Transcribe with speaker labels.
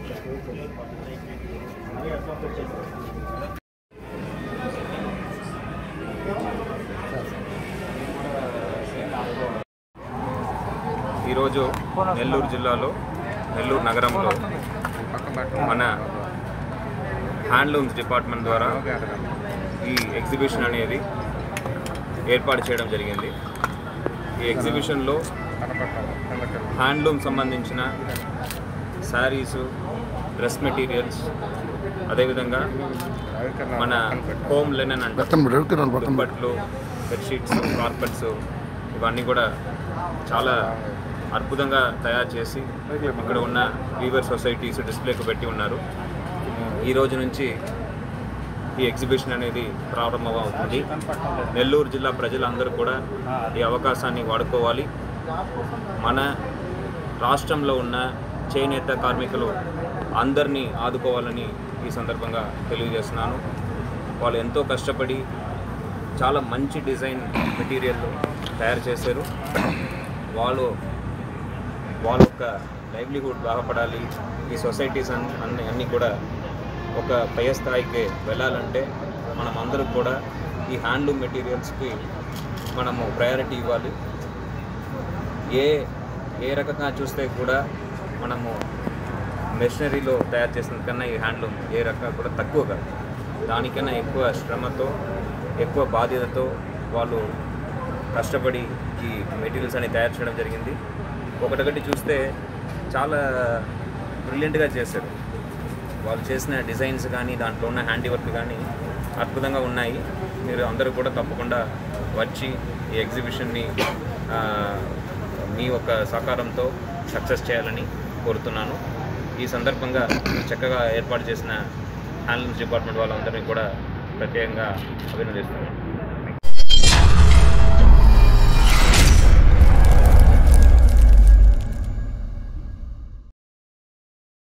Speaker 1: ఈరోజు నెల్లూరు జిల్లాలో నెల్లూరు నగరంలో మన హ్యాండ్లూమ్స్ డిపార్ట్మెంట్ ద్వారా ఈ ఎగ్జిబిషన్ అనేది ఏర్పాటు చేయడం జరిగింది ఈ ఎగ్జిబిషన్లో హ్యాండ్లూమ్ సంబంధించిన శారీసు డ్రెస్ మెటీరియల్స్ అదేవిధంగా మన హోమ్ లెనన్ అంటే దుప్పట్లు బెడ్షీట్స్ కార్పెట్స్ ఇవన్నీ కూడా చాలా అద్భుతంగా తయారు చేసి ఇక్కడ ఉన్న వీవర్ సొసైటీస్ డిస్ప్లేకి పెట్టి ఉన్నారు ఈ రోజు నుంచి ఈ ఎగ్జిబిషన్ అనేది ప్రారంభమవుతుంది నెల్లూరు జిల్లా ప్రజలందరూ కూడా ఈ అవకాశాన్ని వాడుకోవాలి మన రాష్ట్రంలో ఉన్న చేనేత కార్మికులు అందరినీ ఆదుకోవాలని ఈ సందర్భంగా తెలియజేస్తున్నాను వాళ్ళు ఎంతో కష్టపడి చాలా మంచి డిజైన్ మెటీరియల్ తయారు చేశారు వాళ్ళు వాళ్ళ యొక్క లైవ్లీహుడ్ బాగుపడాలి ఈ సొసైటీస్ అన్ని అన్ని అన్నీ కూడా ఒక పై స్థాయికి వెళ్ళాలంటే మనం అందరూ కూడా ఈ హ్యాండ్లూమ్ మెటీరియల్స్కి మనము ప్రయారిటీ ఇవ్వాలి ఏ ఏ రకంగా చూస్తే కూడా మనము మెషినరీలో తయారు చేసిన కన్నా ఈ హ్యాండ్లూమ్ ఏ రకంగా కూడా తక్కువ కాదు దానికన్నా ఎక్కువ శ్రమతో ఎక్కువ బాధ్యతతో వాళ్ళు కష్టపడి ఈ మెటీరియల్స్ అని తయారు చేయడం జరిగింది ఒకటొకటి చూస్తే చాలా బ్రిలియంట్గా చేశారు వాళ్ళు చేసిన డిజైన్స్ కానీ దాంట్లో ఉన్న హ్యాండీ వర్క్ కానీ అద్భుతంగా ఉన్నాయి మీరు అందరూ కూడా తప్పకుండా వచ్చి ఈ ఎగ్జిబిషన్ని ఆ, మీ యొక్క సహకారంతో సక్సెస్ చేయాలని కోరుతున్నాను ఈ సందర్భంగా ఈ చక్కగా ఏర్పాటు చేసిన హ్యాండ్లూమ్స్ డిపార్ట్మెంట్ వాళ్ళందరినీ కూడా ప్రత్యేకంగా అభినందిస్తున్నాను